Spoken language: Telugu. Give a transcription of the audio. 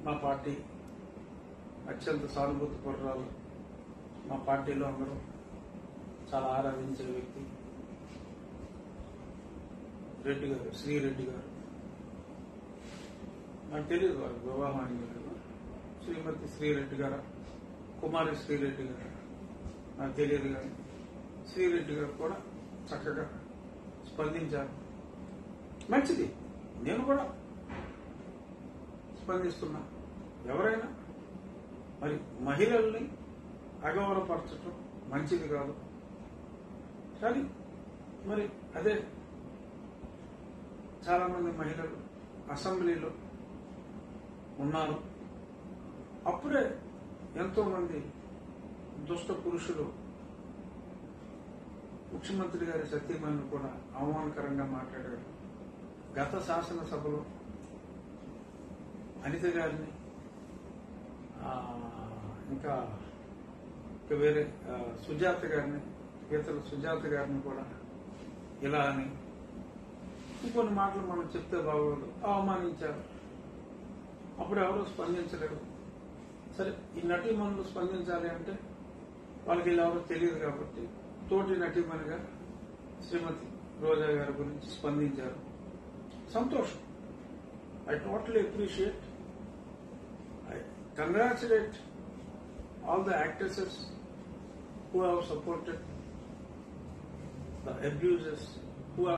మా పార్టీ అత్యంత సానుభూతి పరురాలు మా పార్టీలో అందరూ చాలా ఆరాధించే వ్యక్తి రెడ్డి గారు శ్రీరెడ్డి గారు నాకు తెలియదు వారు వివాహానికి వెళ్ళారు శ్రీమతి శ్రీరెడ్డి గారు కుమారి శ్రీరెడ్డి గారు నాకు తెలియదు కానీ శ్రీరెడ్డి గారు కూడా చక్కగా స్పందించారు మంచిది నేను కూడా స్పందిస్తున్నా ఎవరైనా మరి మహిళల్ని అగౌరవపరచటం మంచిది కాదు కానీ మరి అదే చాలా మంది మహిళలు అసెంబ్లీలో ఉన్నారు అప్పుడే ఎంతో మంది దుష్ట పురుషులు ముఖ్యమంత్రి గారి సత్యమని కూడా అవమానకరంగా మాట్లాడారు గత శాసనసభలో అనిత గారిని ఆ, ఇంకా ఇంకా వేరే ఆ, సుజాత గారిని గీతల సుజాత గారిని కూడా ఇలా అని ఇంకొన్ని మాటలు మనం చెప్తే బాగోదు అవమానించారు అప్పుడు ఎవరు స్పందించలేరు సరే ఈ నటీమణులు స్పందించాలి అంటే వాళ్ళకి ఇలా ఎవరో తెలియదు కాబట్టి తోటి నటీమణిగా శ్రీమతి రోజా గారి గురించి స్పందించారు సంతోషం I totally appreciate I congratulate all the actresses who have supported the abusers